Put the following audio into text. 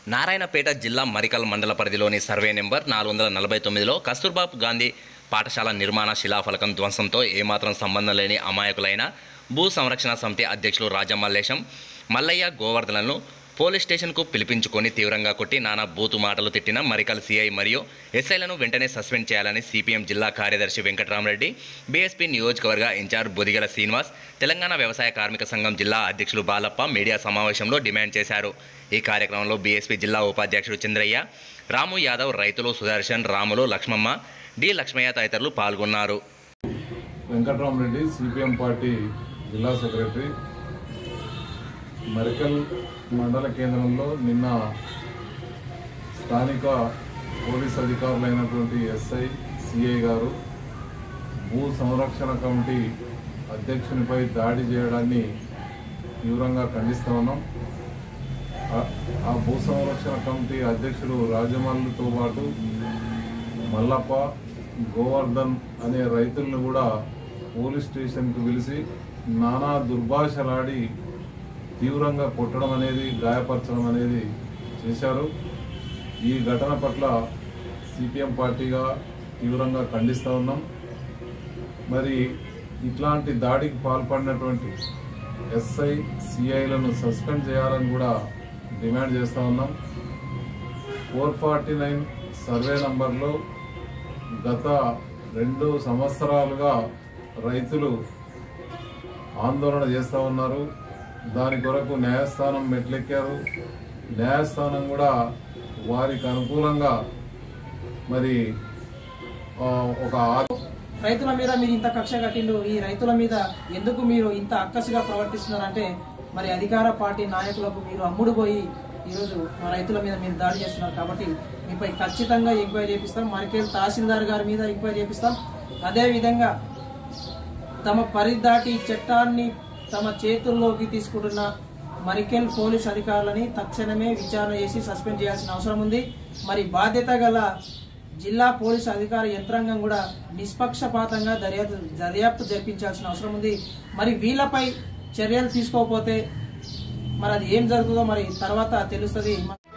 నారాయణపేట జిల్లా మరికల్ మండల పరిధిలోని సర్వే నెంబర్ నాలుగు వందల నలభై తొమ్మిదిలో కస్తూర్బాబు గాంధీ పాఠశాల నిర్మాణ శిలాఫలకం ధ్వంసంతో ఏమాత్రం సంబంధం లేని అమాయకులైన భూ సంరక్షణ సమితి అధ్యక్షులు రాజమల్లేశం మల్లయ్య గోవర్ధనలను పోలీస్ స్టేషన్కు పిలిపించుకొని తీవ్రంగా కొట్టి నానా బూతు మాటలు తిట్టిన మరికల్ సీఐ మరియు ఎస్ఐలను వెంటనే సస్పెండ్ చేయాలని సిపిఎం జిల్లా కార్యదర్శి వెంకటరామరెడ్డి బీఎస్పీ నియోజకవర్గ ఇన్ఛార్జ్ బొదిగల శ్రీనివాస్ తెలంగాణ వ్యవసాయ కార్మిక సంఘం జిల్లా అధ్యక్షులు బాలప్ప మీడియా సమావేశంలో డిమాండ్ చేశారు ఈ కార్యక్రమంలో బీఎస్పీ జిల్లా ఉపాధ్యక్షుడు చంద్రయ్య రాము యాదవ్ రైతులు సుదర్శన్ రాములు లక్ష్మమ్మ డి లక్ష్మయ్య తదితరులు పాల్గొన్నారు వెంకట్రామరెడ్డి సిపిఎం పార్టీ జిల్లా సెక్రటరీ మరికల్ మండల కేంద్రంలో నిన్న స్థానిక పోలీస్ అధికారులైనటువంటి ఎస్ఐ సిఐ గారు భూ సంరక్షణ కమిటీ అధ్యక్షునిపై దాడి చేయడాన్ని తీవ్రంగా ఖండిస్తా ఉన్నాం ఆ- ఆ భూ సంరక్షణ కమిటీ అధ్యక్షుడు రాజమల్లుతో పాటు మల్లప్ప గోవర్ధన్ అనే రైతులను కూడా పోలీస్ స్టేషన్కు పిలిచి నానా దుర్భాషలాడి తీవ్రంగా కొట్టడం అనేది గాయపరచడం అనేది చేశారు ఈ ఘటన పట్ల సిపిఎం పార్టీగా తీవ్రంగా ఖండిస్తూ ఉన్నాం మరి ఇట్లాంటి దాడికి పాల్పడినటువంటి ఎస్ఐ సిఐలను సస్పెండ్ చేయాలని కూడా డిమాండ్ చేస్తూ ఉన్నాం ఫోర్ ఫార్టీ నైన్ సర్వే నంబర్లో గత రెండు సంవత్సరాలుగా రైతులు ఆందోళన చేస్తూ ఉన్నారు దాని కొరకు న్యాయస్థానం మెట్లెక్కారు న్యాయస్థానం కూడా వారికి అనుకూలంగా మరి ఆ, ఒక ఆ- రైతుల మీద మీరు ఇంత కక్ష కట్టిండు ఈ రైతుల మీద ఎందుకు మీరు ఇంత అక్కసుగా ప్రవర్తిస్తున్నారంటే మరి అధికార పార్టీ నాయకులకు మీరు అమ్ముడు పోయి ఈరోజు మా రైతుల మీద మీరు దాడి చేస్తున్నారు కాబట్టి మీపై ఖచ్చితంగా ఎంక్వైరీ చేపిస్తాం మరికేల్ తహసీల్దార్ గారి మీద ఎంక్వైరీ చేపిస్తాం అదే విధంగా తమ పరిదాటి చట్టాన్ని తమ చేతుల్లోకి తీసుకుంటున్న మరికెల్ పోలీస్ అధికారులని తక్షణమే విచారణ చేసి సస్పెండ్ చేయాల్సిన అవసరం ఉంది మరి బాధ్యత గల జిల్లా పోలీసు అధికార యంత్రాంగం కూడా నిష్పక్షపాతంగా దర్యాప్తు దర్యాప్తు జరిపించాల్సిన అవసరం ఉంది మరి వీళ్ళపై చర్యలు తీసుకోకపోతే మరి అది ఏం జరుగుతుందో మరి తర్వాత తెలుస్తుంది